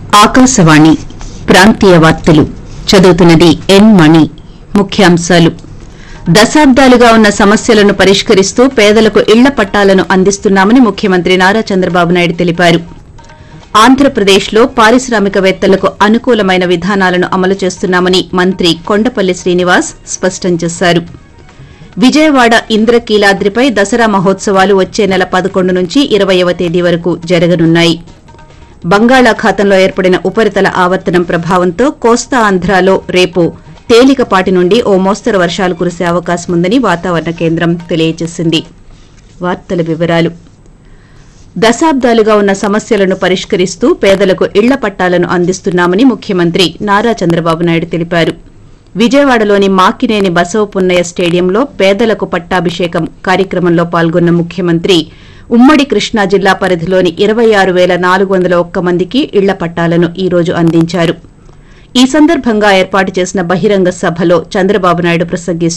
ఆకాశవాణి ప్రాంతీయ వార్తలు చదువుతున్నది ఎన్ మణి ముఖ్యాంశాలు దశాబ్దాలుగా ఉన్న సమస్యలను పరిష్కరిస్తూ పేదలకు ఇళ్ల పట్టాలను అందిస్తున్నామని ముఖ్యమంత్రి నారా చంద్రబాబు నాయుడు తెలిపారు ఆంధ్రప్రదేశ్లో పారిశ్రామికవేత్తలకు అనుకూలమైన విధానాలను అమలు చేస్తున్నామని మంత్రి కొండపల్లి శ్రీనివాస్ స్పష్టం చేశారు విజయవాడ ఇంద్రకీలాద్రిపై దసరా మహోత్సవాలు వచ్చే నెల పదకొండు నుంచి ఇరవయవ తేదీ వరకు జరగనున్నాయి బంగాళాఖాతంలో ఏర్పడిన ఉపరితల ఆవర్తనం ప్రభావంతో కోస్తా ఆంధ్రాలో రేపు తేలికపాటి నుండి ఓ మోస్తరు వర్షాలు కురిసే అవకాశం ఉందని వాతావరణ కేంద్రం తెలియజేసింది వార్తల వివరాలు దశాబ్దాలుగా ఉన్న సమస్యలను పరిష్కరిస్తూ పేదలకు ఇళ్ల పట్టాలను అందిస్తున్నామని ముఖ్యమంత్రి నారా చంద్రబాబు నాయుడు తెలిపారు విజయవాడలోని మాకినేని బసవపున్నయ్య స్టేడియంలో పేదలకు పట్టాభిషేకం కార్యక్రమంలో పాల్గొన్న ముఖ్యమంత్రి ఉమ్మడి కృష్ణా జిల్లా పరిధిలోని ఇరవై ఆరు పేల నాలుగు వందల ఒక్క మందికి ఇళ్ల పట్టాలను ఈ రోజు అందించారు ఈ సందర్భంగా ఏర్పాటు చేసిన బహిరంగ సభలో చంద్రబాబు నాయుడు ప్రసంగిస్తూ